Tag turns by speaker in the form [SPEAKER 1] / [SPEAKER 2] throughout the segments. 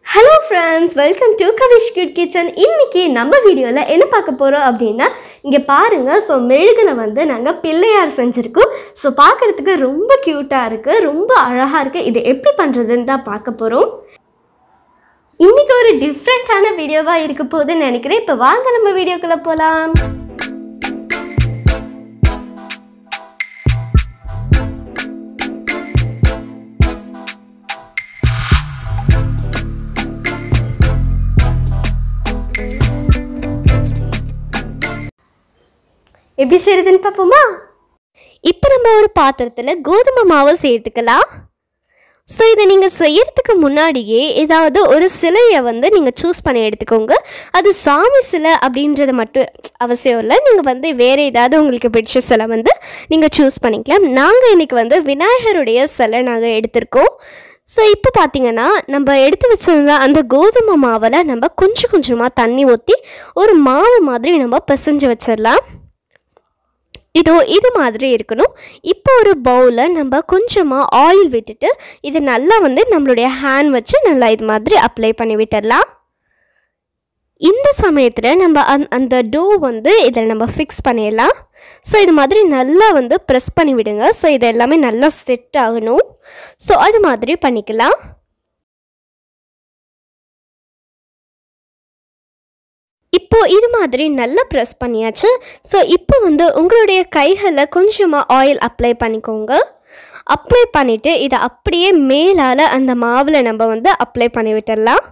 [SPEAKER 1] hello friends welcome to Kavish kid kitchen இன்னைக்கு நம்ம வீடியோவில் என்ன பார்க்க போகிறோம் அப்படின்னா இங்கே பாருங்கள் ஸோ மெழுகில் வந்து நாங்கள் பிள்ளையார் செஞ்சுருக்கோம் ஸோ பார்க்குறதுக்கு ரொம்ப க்யூட்டாக இருக்குது ரொம்ப அழகாக இருக்குது இது எப்படி பண்ணுறதுன்னு தான் பார்க்க போகிறோம் இன்னைக்கு ஒரு டிஃப்ரெண்ட்டான வீடியோவாக இருக்க போகுதுன்னு நினைக்கிறேன் இப்போ வாங்க நம்ம வீடியோக்குள்ளே போகலாம் எப்படி செய்யுதுன்னு பார்ப்போமா இப்போ நம்ம ஒரு பாத்திரத்தில் கோதுமை மாவு சேர்த்துக்கலாம் ஸோ இதை நீங்கள் செய்யறதுக்கு முன்னாடியே ஏதாவது ஒரு சிலையை வந்து நீங்கள் சூஸ் பண்ணி எடுத்துக்கோங்க அது சாமி சிலை அப்படின்றது மட்டும் அவசியம் இல்லை நீங்கள் வந்து வேறு ஏதாவது உங்களுக்கு பிடிச்ச சிலை வந்து நீங்கள் சூஸ் பண்ணிக்கலாம் நாங்கள் இன்றைக்கி வந்து விநாயகருடைய சிலை நாங்கள் எடுத்திருக்கோம் ஸோ இப்போ பார்த்தீங்கன்னா நம்ம எடுத்து வச்சிருந்த அந்த கோதுமை மாவில் நம்ம கொஞ்சம் கொஞ்சமாக தண்ணி ஊற்றி ஒரு மாவு மாதிரி நம்ம பிசைஞ்சு வச்சிடலாம் இதோ இது மாதிரி இருக்கணும் இப்போ ஒரு பவுலில் நம்ம கொஞ்சமாக ஆயில் விட்டுட்டு இது நல்லா வந்து நம்மளுடைய ஹேண்ட் வச்சு நல்லா இது மாதிரி அப்ளை பண்ணி விட்டுடலாம் இந்த சமயத்தில் நம்ம அந் அந்த டோ வந்து இதில் நம்ம ஃபிக்ஸ் பண்ணிடலாம் ஸோ இது மாதிரி நல்லா வந்து ப்ரெஸ் பண்ணி விடுங்க ஸோ இது எல்லாமே நல்லா செட் ஆகணும் ஸோ அது மாதிரி பண்ணிக்கலாம் இப்போ இது மாதிரி நல்லா ப்ரெஸ் பண்ணியாச்சு ஸோ இப்போ வந்து உங்களுடைய கைகளில் கொஞ்சமாக ஆயில் அப்ளை பண்ணிக்கோங்க அப்ளை பண்ணிவிட்டு இதை அப்படியே மேலால் அந்த மாவில் நம்ம வந்து அப்ளை பண்ணி விட்டுடலாம்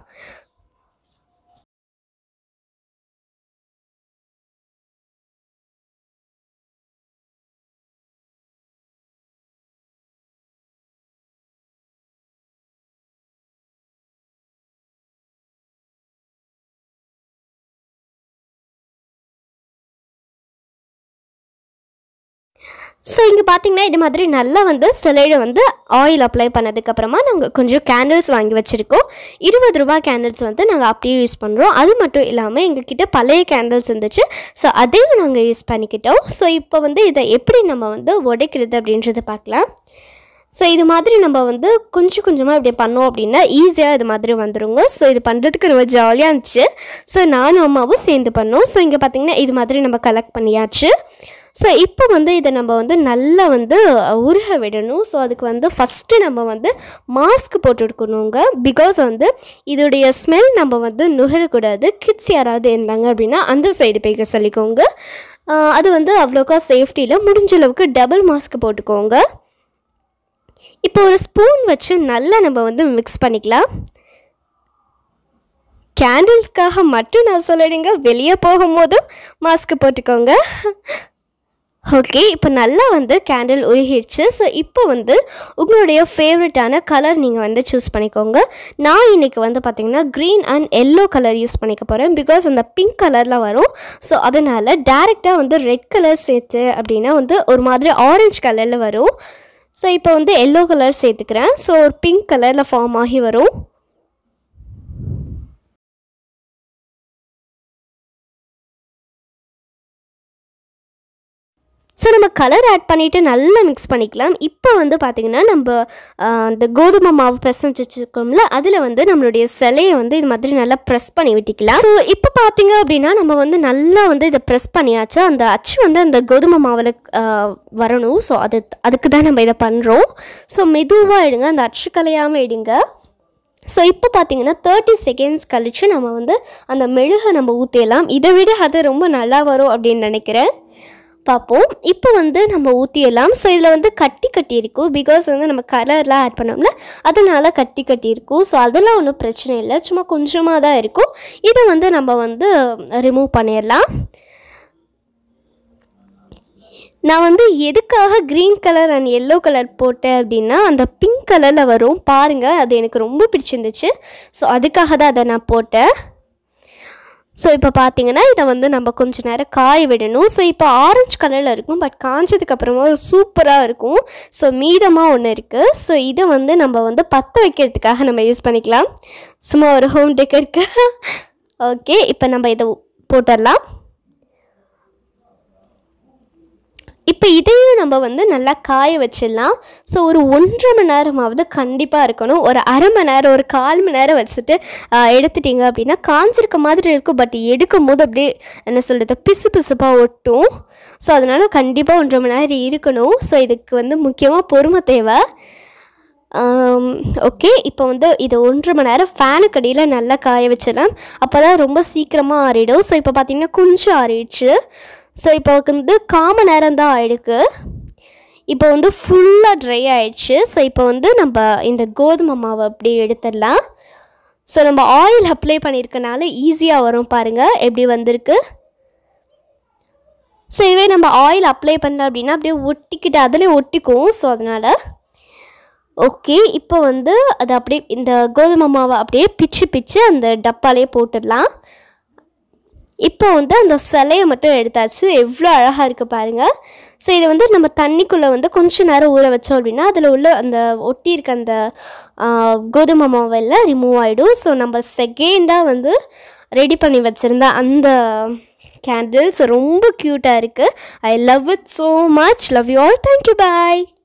[SPEAKER 1] ஸோ இங்கே பார்த்தீங்கன்னா இது மாதிரி நல்லா வந்து சிலையில் வந்து ஆயில் அப்ளை பண்ணதுக்கப்புறமா நாங்கள் கொஞ்சம் கேண்டில்ஸ் வாங்கி வச்சுருக்கோம் இருபது ரூபா கேண்டில்ஸ் வந்து நாங்கள் அப்படியே யூஸ் பண்ணுறோம் அது மட்டும் இல்லாமல் எங்ககிட்ட பழைய கேண்டில்ஸ் இருந்துச்சு ஸோ அதையும் நாங்கள் யூஸ் பண்ணிக்கிட்டோம் ஸோ இப்போ வந்து இதை எப்படி நம்ம வந்து உடைக்கிறது அப்படின்றத பார்க்கலாம் ஸோ இது மாதிரி நம்ம வந்து கொஞ்சம் கொஞ்சமாக இப்படி பண்ணோம் அப்படின்னா ஈஸியாக இது மாதிரி வந்துருங்க ஸோ இது பண்ணுறதுக்கு ரொம்ப ஜாலியாக இருந்துச்சு ஸோ நானும் அம்மாவும் சேர்ந்து பண்ணோம் ஸோ இங்கே பார்த்தீங்கன்னா இது மாதிரி நம்ம கலெக்ட் பண்ணியாச்சு ஸோ இப்போ வந்து இதை நம்ம வந்து நல்லா வந்து உருக விடணும் ஸோ அதுக்கு வந்து ஃபஸ்ட்டு நம்ம வந்து மாஸ்க் போட்டுருக்கணுங்க பிகாஸ் வந்து இதோடைய ஸ்மெல் நம்ம வந்து நுகரக்கூடாது கிட்ஸ் யாராவது இருந்தாங்க அப்படின்னா அந்த சைடு போய்க்க சொல்லிக்கோங்க ஆஹ் அது வந்து அவ்வளோக்கா சேஃப்டியில் முடிஞ்ச அளவுக்கு டபுள் மாஸ்க் போட்டுக்கோங்க இப்போ ஒரு ஸ்பூன் வச்சு நல்லா நம்ம வந்து மிக்ஸ் பண்ணிக்கலாம் கேண்டில்ஸ்க்காக மட்டும் நான் சொல்லலைங்க வெளியே போகும்போதும் மாஸ்க் போட்டுக்கோங்க ஓகே இப்போ நல்லா வந்து கேண்டில் உருகிடுச்சு ஸோ இப்போ வந்து உங்களுடைய ஃபேவரட்டான கலர் நீங்கள் வந்து சூஸ் பண்ணிக்கோங்க நான் இன்றைக்கி வந்து பார்த்திங்கன்னா green and yellow colour use பண்ணிக்க போகிறேன் பிகாஸ் அந்த பிங்க் கலரில் வரும் ஸோ அதனால் டேரெக்டாக வந்து ரெட் கலர் சேர்த்து அப்படின்னா வந்து ஒரு மாதிரி ஆரஞ்சு கலரில் வரும் ஸோ இப்போ வந்து எல்லோ கலர் சேர்த்துக்கிறேன் ஸோ ஒரு பிங்க் கலரில் ஃபார்ம் ஆகி வரும் ஸோ நம்ம கலர் ஆட் பண்ணிவிட்டு நல்லா மிக்ஸ் பண்ணிக்கலாம் இப்போ வந்து பார்த்திங்கன்னா நம்ம ஆஹ், அந்த கோதுமை மாவு பிசைஞ்சு வச்சுருக்கோம்ல அதில் வந்து நம்மளுடைய சிலையை வந்து இது மாதிரி நல்லா ப்ரெஸ் பண்ணி விட்டிக்கலாம் ஸோ இப்போ பார்த்தீங்க அப்படின்னா நம்ம வந்து நல்லா வந்து இதை ப்ரெஸ் பண்ணியாச்சு அந்த அச்சு வந்து அந்த கோதுமை மாவில் ஆஹ், வரணும் ஸோ அது அதுக்கு தான் நம்ம இதை பண்ணுறோம் ஸோ மெதுவாக எடுங்க அந்த அச்சு கலையாமல் எடுங்க ஸோ இப்போ பார்த்தீங்கன்னா தேர்ட்டி செகண்ட்ஸ் கழித்து நம்ம வந்து அந்த மெழுகை நம்ம ஊற்றிடலாம் இதை விட அது ரொம்ப நல்லா வரும் அப்படின்னு நினைக்கிறேன் பார்ப்போம் இப்போ வந்து நம்ம ஊற்றிடலாம் ஸோ இதில் வந்து கட்டி கட்டி இருக்கும் பிகாஸ் வந்து நம்ம கலர்லாம் ஆட் பண்ணோம்ல அதனால கட்டி கட்டி இருக்கும் ஸோ அதெல்லாம் ஒன்றும் பிரச்சனை இல்லை சும்மா கொஞ்சமாக தான் இருக்கும் இதை வந்து நம்ம வந்து ரிமூவ் பண்ணிடலாம் நான் வந்து எதுக்காக green colour and yellow colour போட்டேன் அப்படின்னா அந்த பிங்க் கலரில் வரும் பாருங்கள் அது எனக்கு ரொம்ப பிடிச்சிருந்துச்சு ஸோ அதுக்காக தான் அதை நான் போட்டேன் ஸோ இப்போ பார்த்தீங்கன்னா இதை வந்து நம்ம கொஞ்ச நேரம் காய விடணும் ஸோ இப்போ ஆரஞ்சு கலரில் இருக்கும் பட் காஞ்சதுக்கு அப்புறமா சூப்பராக இருக்கும் ஸோ மீதமாக ஒன்று இருக்குது ஸோ இதை வந்து நம்ம வந்து பற்ற வைக்கிறதுக்காக நம்ம யூஸ் பண்ணிக்கலாம் சும்மா ஒரு ஹோம் டெக்கருக்கு ஓகே இப்போ நம்ம இதை போட்டுடலாம் இப்போ இதையும் நம்ம வந்து நல்லா காய வச்சிடலாம் ஸோ ஒரு ஒன்றரை மணி நேரமாவது கண்டிப்பாக இருக்கணும் ஒரு அரை மணி நேரம் ஒரு கால் மணி நேரம் வச்சுட்டு ஆஹ், எடுத்துட்டீங்க அப்படின்னா காஞ்சிருக்க மாதிரி இருக்கும் பட் எடுக்கும் போது அப்படியே என்ன சொல்கிறது பிசு பிசுப்பாக ஒட்டும் ஸோ அதனால் கண்டிப்பாக ஒன்றரை மணி நேரம் இருக்கணும் ஸோ இதுக்கு வந்து முக்கியமாக பொறுமை தேவை ஓகே இப்போ வந்து இது ஒன்றரை மணி நேரம் ஃபேனுக்கு அடியில் நல்லா காய வச்சிடலாம் அப்போ தான் ரொம்ப சீக்கிரமாக ஆறிடும் ஸோ இப்போ பார்த்தீங்கன்னா கொஞ்சம் ஆறிடுச்சு ஸோ இப்போ வந்து காம நேரம் தான் ஆயிடுக்கு இப்போ வந்து ஃபுல்லாக ட்ரை ஆயிடுச்சு ஸோ இப்போ வந்து நம்ம இந்த கோதுமை மாவை அப்படியே எடுத்துடலாம் ஸோ நம்ம ஆயில் அப்ளை பண்ணியிருக்கனால ஈஸியாக வரும் பாருங்கள் எப்படி வந்திருக்கு ஸோ இதுவே நம்ம ஆயில் அப்ளை பண்ணல அப்படின்னா அப்படியே ஒட்டிக்கிட்டு அதிலே ஒட்டிக்கும் ஸோ அதனால் ஓகே இப்போ வந்து அதை அப்படியே இந்த கோதுமை மாவை அப்படியே பிச்சு பிச்சு அந்த டப்பாலே போட்டுடலாம் இப்போ வந்து அந்த சிலையை மட்டும் எடுத்தாச்சு எவ்வளோ அழகாக இருக்குது பாருங்கள் ஸோ இதை வந்து நம்ம தண்ணிக்குள்ளே வந்து கொஞ்ச நேரம் ஊற வச்சோம் அப்படின்னா அதில் உள்ள அந்த ஒட்டி இருக்க அந்த ஆ, கோதுமை மாவெல்லாம் ரிமூவ் ஆகிடும் ஸோ நம்ம செகண்டாக வந்து ரெடி பண்ணி வச்சுருந்த அந்த கேண்டில்ஸ் ரொம்ப க்யூட்டாக இருக்குது I love it so much love you all thank you bye